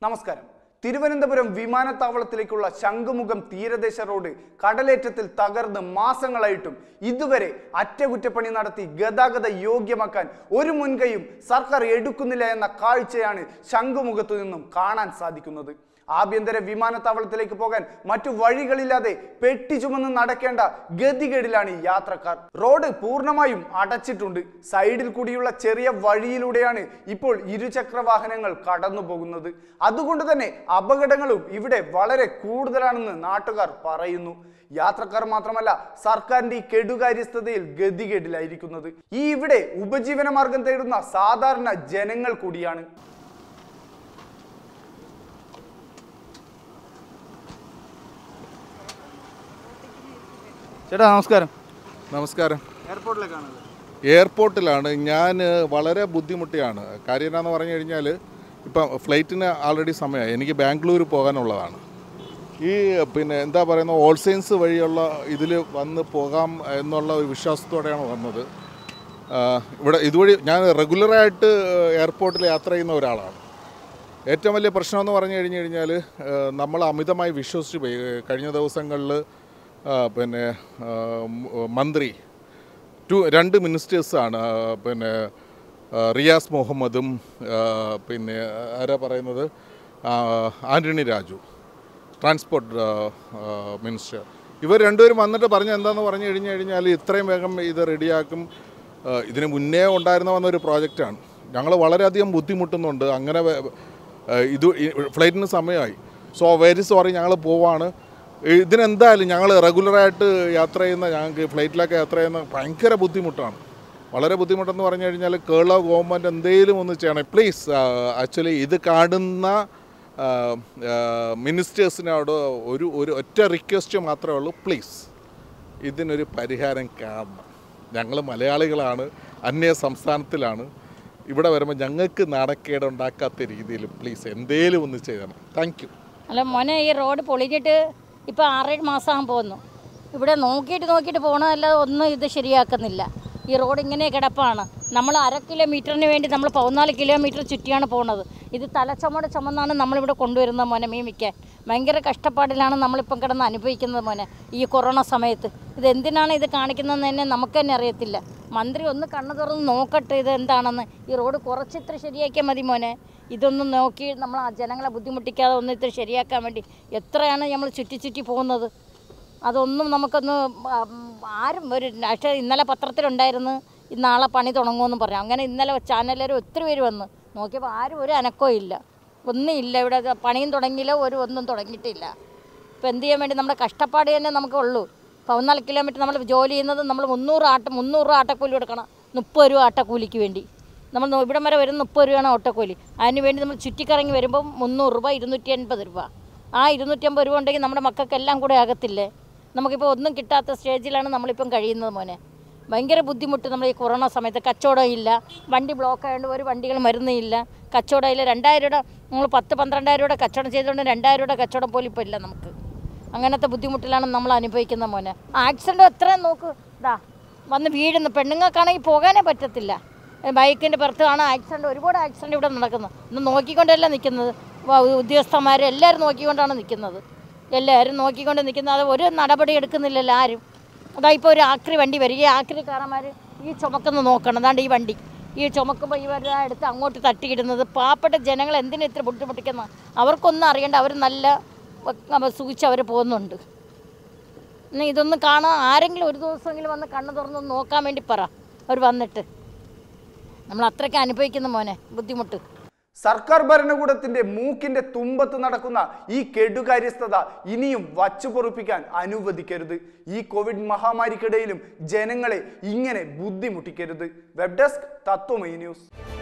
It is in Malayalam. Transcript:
നമസ്കാരം തിരുവനന്തപുരം വിമാനത്താവളത്തിലേക്കുള്ള ശംഖുമുഖം തീരദേശ റോഡ് കടലേറ്റത്തിൽ തകർന്ന് മാസങ്ങളായിട്ടും ഇതുവരെ അറ്റകുറ്റപ്പണി നടത്തി ഗതാഗത യോഗ്യമാക്കാൻ ഒരു മുൻകൈയും സർക്കാർ എടുക്കുന്നില്ല എന്ന കാഴ്ചയാണ് ശംഖുമുഖത്തു നിന്നും കാണാൻ സാധിക്കുന്നത് ആഭ്യന്തര വിമാനത്താവളത്തിലേക്ക് പോകാൻ മറ്റു വഴികളില്ലാതെ പെട്ടി ചുമന്ന് നടക്കേണ്ട ഗതികേടിലാണ് ഈ യാത്രക്കാർ റോഡ് പൂർണ്ണമായും അടച്ചിട്ടുണ്ട് സൈഡിൽ കൂടിയുള്ള ചെറിയ വഴിയിലൂടെയാണ് ഇപ്പോൾ ഇരുചക്ര വാഹനങ്ങൾ കടന്നു പോകുന്നത് അതുകൊണ്ട് തന്നെ അപകടങ്ങളും ഇവിടെ വളരെ കൂടുതലാണെന്ന് നാട്ടുകാർ പറയുന്നു യാത്രക്കാർ മാത്രമല്ല സർക്കാരിന്റെ ഈ കെടുകാര്യസ്ഥതയിൽ ഗതികേടിലായിരിക്കുന്നത് ഈ ഇവിടെ ഉപജീവന മാർഗം തേടുന്ന സാധാരണ ജനങ്ങൾ കൂടിയാണ് ചേട്ടാ നമസ്കാരം നമസ്കാരം എയർപോർട്ടിലേക്കാണല്ലോ എയർപോർട്ടിലാണ് ഞാൻ വളരെ ബുദ്ധിമുട്ടിയാണ് കാര്യം എന്നാന്ന് പറഞ്ഞു കഴിഞ്ഞാൽ ഇപ്പം ഫ്ലൈറ്റിന് ആൾറെഡി സമയമായി എനിക്ക് ബാംഗ്ലൂർ പോകാനുള്ളതാണ് ഈ പിന്നെ എന്താ പറയുന്ന ഓൾസൈൻസ് വഴിയുള്ള ഇതിൽ വന്ന് പോകാം എന്നുള്ള ഒരു വിശ്വാസത്തോടെയാണ് വന്നത് ആ, ഇവിടെ ഇതുവഴി ഞാൻ റെഗുലറായിട്ട് എയർപോർട്ടിൽ യാത്ര ചെയ്യുന്ന ഒരാളാണ് ഏറ്റവും വലിയ പ്രശ്നം എന്ന് പറഞ്ഞു കഴിഞ്ഞ് കഴിഞ്ഞാൽ നമ്മൾ അമിതമായി വിശ്വസിച്ച് പോയി കഴിഞ്ഞ ദിവസങ്ങളിൽ പിന്നെ ആ, മ- മന്ത്രി ടു രണ്ട് മിനിസ്റ്റേഴ്സാണ് പിന്നെ ആ, റിയാസ് മുഹമ്മദും ആ, പിന്നെ ആരാ പറയുന്നത് ആ, ആൻ്റണി രാജു ട്രാൻസ്പോർട്ട് ആ, ആ, മിനിസ്റ്റർ ഇവർ രണ്ടുപേരും വന്നിട്ട് പറഞ്ഞ എന്താണെന്ന് പറഞ്ഞു കഴിഞ്ഞ് കഴിഞ്ഞാൽ ഇത്രയും വേഗം ഇത് റെഡിയാക്കും ആ, ഇതിന് മുന്നേ ഉണ്ടായിരുന്ന വന്ന ഒരു പ്രോജക്റ്റാണ് ഞങ്ങൾ വളരെയധികം ബുദ്ധിമുട്ടുന്നുണ്ട് അങ്ങനെ വേ- ആ, ഇത് ഈ ഫ്ലൈറ്റിന് സമയമായി സോ വെരി സോറി ഞങ്ങൾ പോവാണ് ഇതിനെന്തായാലും ഞങ്ങൾ റെഗുലറായിട്ട് യാത്ര ചെയ്യുന്ന ഞങ്ങൾക്ക് ഫ്ലൈറ്റിലൊക്കെ യാത്ര ചെയ്യുന്ന ഭയങ്കര ബുദ്ധിമുട്ടാണ് വളരെ ബുദ്ധിമുട്ടെന്ന് പറഞ്ഞു കഴിഞ്ഞാൽ കേരള ഗവൺമെൻറ് എന്തെങ്കിലും ഒന്ന് ചെയ്യണം പ്ലീസ് ആക്ച്വലി ഇത് കാണുന്ന മിനിസ്റ്റേഴ്സിനോട് ഒരു ഒരു ഒറ്റ റിക്വസ്റ്റ് മാത്രമേ ഉള്ളൂ പ്ലീസ് ഇതിനൊരു പരിഹാരം കാണണം ഞങ്ങൾ മലയാളികളാണ് അന്യ സംസ്ഥാനത്തിലാണ് ഇവിടെ വരുമ്പോൾ ഞങ്ങൾക്ക് നാണക്കേട് ഉണ്ടാക്കാത്ത രീതിയിൽ പ്ലീസ് എന്തേലും ഒന്ന് ചെയ്യണം താങ്ക് യു അല്ല മോനെ ഈ റോഡ് പൊളിഞ്ഞിട്ട് ഇപ്പോൾ ആറേഴ് മാസം പോകുന്നു ഇവിടെ നോക്കിയിട്ട് നോക്കിയിട്ട് പോകണമല്ലാതെ ഒന്നും ഇത് ശരിയാക്കുന്നില്ല ഈ റോഡ് ഇങ്ങനെ കിടപ്പാണ് നമ്മൾ അര കിലോമീറ്ററിന് വേണ്ടി നമ്മൾ പതിനാല് കിലോമീറ്റർ ചുറ്റിയാണ് പോണത് ഇത് തലച്ചുമട് ചുമന്നാണ് നമ്മളിവിടെ കൊണ്ടുവരുന്നത് മോനെ മീൻ വിൽക്കാൻ ഭയങ്കര കഷ്ടപ്പാടിലാണ് നമ്മളിപ്പം കിടന്ന് അനുഭവിക്കുന്നത് മോനെ ഈ കൊറോണ സമയത്ത് ഇത് എന്തിനാണ് ഇത് കാണിക്കുന്നതെന്ന് തന്നെ നമുക്ക് തന്നെ അറിയത്തില്ല മന്ത്രി ഒന്ന് കണ്ണു തുറന്ന് നോക്കട്ടെ ഇത് എന്താണെന്ന് ഈ റോഡ് കുറച്ച് ഇത്ര ശരിയാക്കിയാൽ മതി മോനെ ഇതൊന്നും നോക്കി നമ്മൾ ആ ജനങ്ങളെ ബുദ്ധിമുട്ടിക്കാതെ ഒന്ന് ഇത്ര ശരിയാക്കാൻ വേണ്ടി എത്രയാണ് നമ്മൾ ചുറ്റി ചുറ്റി പോകുന്നത് അതൊന്നും നമുക്കൊന്ന് ആ, ഉം, ആരും ഒരു പക്ഷേ ഇന്നലെ പത്രത്തിലുണ്ടായിരുന്നു ഈ നാളെ പണി തുടങ്ങുമെന്ന് പറഞ്ഞു അങ്ങനെ ഇന്നലെ ചാനലുകാർ ഒത്തിരി പേര് വന്ന് നോക്കിയപ്പോൾ ആരും ഒരു അനക്കവും ഇല്ല ഒന്നും ഇല്ല ഇവിടെ ഇത് പണിയും തുടങ്ങിയില്ല ഒരു ഒന്നും തുടങ്ങിയിട്ടില്ല ഇപ്പം എന്ത് ചെയ്യാൻ വേണ്ടി നമ്മുടെ കഷ്ടപ്പാട് തന്നെ നമുക്ക് ഉള്ളൂ പതിനാല് കിലോമീറ്റർ നമ്മൾ ജോലി ചെയ്യുന്നത് നമ്മൾ മുന്നൂറ് ആട്ട മുന്നൂറ് രൂപ ആട്ടക്കൂലി കൊടുക്കണം മുപ്പത് രൂപ ആട്ടക്കൂലിക്ക് വേണ്ടി നമ്മൾ നോ- ഇവിടം വരെ വരുന്ന മുപ്പത് രൂപയാണ് ഓട്ടക്കൂലി അതിന് വേണ്ടി നമ്മൾ ചുറ്റിക്കറങ്ങി വരുമ്പോൾ മുന്നൂറ് രൂപ ഇരുന്നൂറ്റി അൻപത് രൂപ ആ ഇരുന്നൂറ്റി അമ്പത് രൂപ ഉണ്ടെങ്കിൽ നമ്മുടെ മക്കൾക്കെല്ലാം കൂടെ ആകത്തില്ലേ നമുക്കിപ്പോൾ ഒന്നും കിട്ടാത്ത സ്റ്റേജിലാണ് നമ്മളിപ്പം കഴിയുന്നത് മോനെ ഭയങ്കര ബുദ്ധിമുട്ട് നമ്മൾ ഈ കൊറോണ സമയത്ത് കച്ചവടം ഇല്ല വണ്ടി ബ്ലോക്ക് ആയതുകൊണ്ട് ഒരു വണ്ടികൾ മരുന്നില്ല കച്ചവടം ഇല്ല രണ്ടായിരം രൂപ നമ്മൾ പത്ത് പന്ത്രണ്ടായിരം രൂപ കച്ചവടം ചെയ്തുകൊണ്ട് രണ്ടായിരം രൂപ കച്ചവടം പോലും ഇപ്പോൾ ഇല്ല നമുക്ക് അങ്ങനത്തെ ബുദ്ധിമുട്ടിലാണ് നമ്മൾ അനുഭവിക്കുന്നത് മോനെ ആക്സിഡൻറ്റ് എത്രയും നോക്ക് ഇതാ വന്ന് വീഴുന്നു പെണ്ണുങ്ങൾക്കാണെങ്കിൽ പോകാനേ പറ്റത്തില്ല ബൈക്കിൻ്റെ പുറത്താണ് ആക്സിഡൻറ്റ് ഒരുപാട് ആക്സിഡൻറ്റ് ഇവിടെ നടക്കുന്നത് ഇന്ന് നോക്കിക്കൊണ്ടല്ല നിൽക്കുന്നത് ഉദ്യോഗസ്ഥന്മാർ എല്ലാവരും നോക്കിക്കൊണ്ടാണ് നിൽക്കുന്നത് എല്ലാവരും നോക്കിക്കൊണ്ട് നിൽക്കുന്നത് അത് ഒരു നടപടി എടുക്കുന്നില്ലല്ലോ ആരും അതാ ഇപ്പോൾ ഒരു ആക്രി വണ്ടി വരും ഈ ആക്രിക്കാരന്മാർ ഈ ചുമക്കുന്ന നോക്കണം അതാണ്ട് ഈ വണ്ടി ഈ ചുമക്കുമ്പോൾ ഇവർ എടുത്ത് അങ്ങോട്ട് തട്ടിയിടുന്നത് പാവപ്പെട്ട ജനങ്ങൾ എന്തിനാ ഇത്ര ബുദ്ധിമുട്ടിക്കുന്ന അവർക്കൊന്നും അറിയണ്ട അവർ നല്ല സൂക്ഷിച്ച് അവർ പോകുന്നുണ്ട് ഇനി ഇതൊന്നും കാണാൻ ആരെങ്കിലും ഒരു ദിവസമെങ്കിലും വന്ന് കണ്ണു തുറന്ന് നോക്കാൻ വേണ്ടി പറ അവർ വന്നിട്ട് നമ്മൾ അത്രയ്ക്ക് അനുഭവിക്കുന്ന മോനെ ബുദ്ധിമുട്ട് സർക്കാർ ഭരണകൂടത്തിന്റെ മൂക്കിന്റെ തുമ്പത്ത് നടക്കുന്ന ഈ കെടുകാര്യസ്ഥത ഇനിയും വച്ചുപൊറുപ്പിക്കാൻ അനുവദിക്കരുത് ഈ കോവിഡ് മഹാമാരിക്കിടയിലും ജനങ്ങളെ ഇങ്ങനെ ബുദ്ധിമുട്ടിക്കരുത് വെബ് ഡെസ്ക് തത്വമൈ ന്യൂസ്